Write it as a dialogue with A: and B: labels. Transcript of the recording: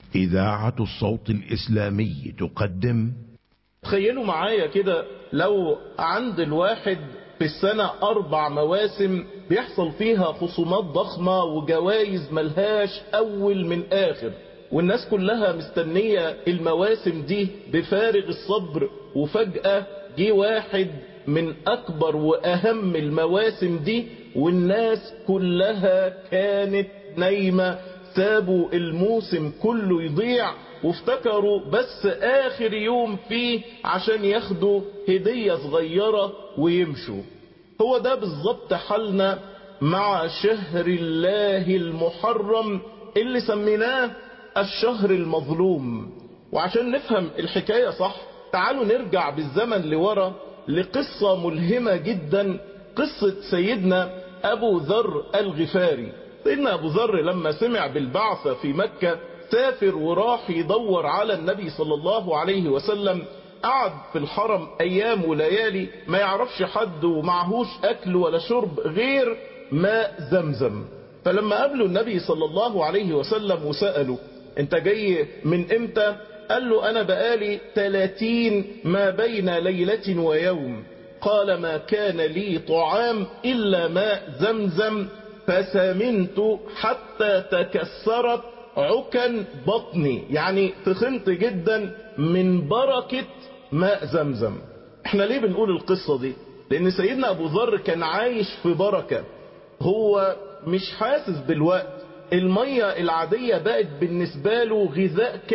A: إذاعة الصوت الإسلامي تقدم
B: تخيلوا معايا كده لو عند الواحد في السنة أربع مواسم بيحصل فيها خصومات ضخمة وجوائز ملهاش أول من آخر والناس كلها مستنية المواسم دي بفارغ الصبر وفجأة جه واحد من أكبر وأهم المواسم دي والناس كلها كانت نايمة سابوا الموسم كله يضيع وافتكروا بس آخر يوم فيه عشان ياخدوا هدية صغيرة ويمشوا هو ده بالظبط حالنا مع شهر الله المحرم اللي سميناه الشهر المظلوم وعشان نفهم الحكاية صح تعالوا نرجع بالزمن لورا لقصة ملهمة جدا قصة سيدنا أبو ذر الغفاري سيدنا أبو ذر لما سمع بالبعثة في مكة سافر وراح يدور على النبي صلى الله عليه وسلم قعد في الحرم أيام وليالي ما يعرفش حد ومعهوش أكل ولا شرب غير ماء زمزم فلما قابله النبي صلى الله عليه وسلم وسأله انت جاي من امتى قال له انا بقالي 30 ما بين ليلة ويوم قال ما كان لي طعام الا ماء زمزم فسمنت حتى تكسرت عكن بطني يعني تخنت جدا من بركة ماء زمزم احنا ليه بنقول القصة دي لان سيدنا ابو ذر كان عايش في بركة هو مش حاسس بالوقت المية العادية بقت بالنسبة له غذاء